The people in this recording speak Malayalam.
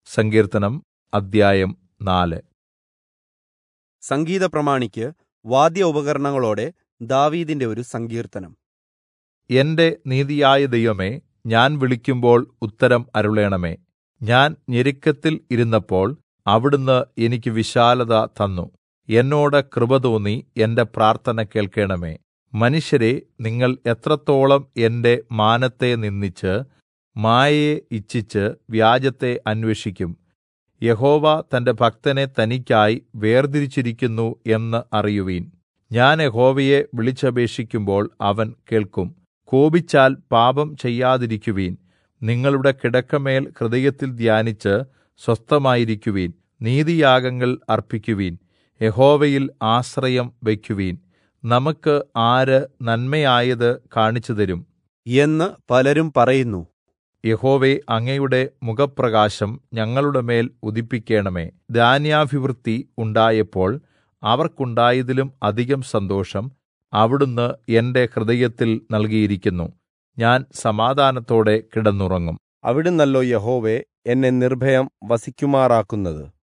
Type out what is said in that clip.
സങ്കീർത്തനം അദ്ധ്യായം നാല് സംഗീത പ്രമാണിക്ക് വാദ്യ ഉപകരണങ്ങളോടെ ദാവീദിന്റെ ഒരു സങ്കീർത്തനം എന്റെ നീതിയായ ദൈവമേ ഞാൻ വിളിക്കുമ്പോൾ ഉത്തരം അരുളേണമേ ഞാൻ ഞെരുക്കത്തിൽ ഇരുന്നപ്പോൾ അവിടുന്ന് എനിക്ക് വിശാലത തന്നു എന്നോട് കൃപ തോന്നി എന്റെ പ്രാർത്ഥന കേൾക്കേണമേ മനുഷ്യരെ നിങ്ങൾ എത്രത്തോളം എന്റെ മാനത്തെ നിന്ദിച്ച് മായയെ ഇച്ഛിച്ച് വ്യാജത്തെ അന്വേഷിക്കും യഹോവ തന്റെ ഭക്തനെ തനിക്കായി വേർതിരിച്ചിരിക്കുന്നു എന്ന് അറിയുവിൻ ഞാൻ യഹോവയെ വിളിച്ചപേക്ഷിക്കുമ്പോൾ അവൻ കേൾക്കും കോപിച്ചാൽ പാപം ചെയ്യാതിരിക്കുവിൻ നിങ്ങളുടെ കിടക്കമേൽ ഹൃദയത്തിൽ ധ്യാനിച്ച് സ്വസ്ഥമായിരിക്കുവിൻ നീതിയാഗങ്ങൾ അർപ്പിക്കുവിൻ യഹോവയിൽ ആശ്രയം വയ്ക്കുവിൻ നമുക്ക് ആര് നന്മയായത് കാണിച്ചുതരും എന്ന് പലരും പറയുന്നു യഹോവേ അങ്ങയുടെ മുഖപ്രകാശം ഞങ്ങളുടെ മേൽ ഉദിപ്പിക്കേണമേ ധാന്യാഭിവൃദ്ധി ഉണ്ടായപ്പോൾ അവർക്കുണ്ടായതിലും അധികം സന്തോഷം അവിടുന്ന് എന്റെ ഹൃദയത്തിൽ നൽകിയിരിക്കുന്നു ഞാൻ സമാധാനത്തോടെ കിടന്നുറങ്ങും അവിടുന്നല്ലോ യഹോവേ എന്നെ നിർഭയം വസിക്കുമാറാക്കുന്നത്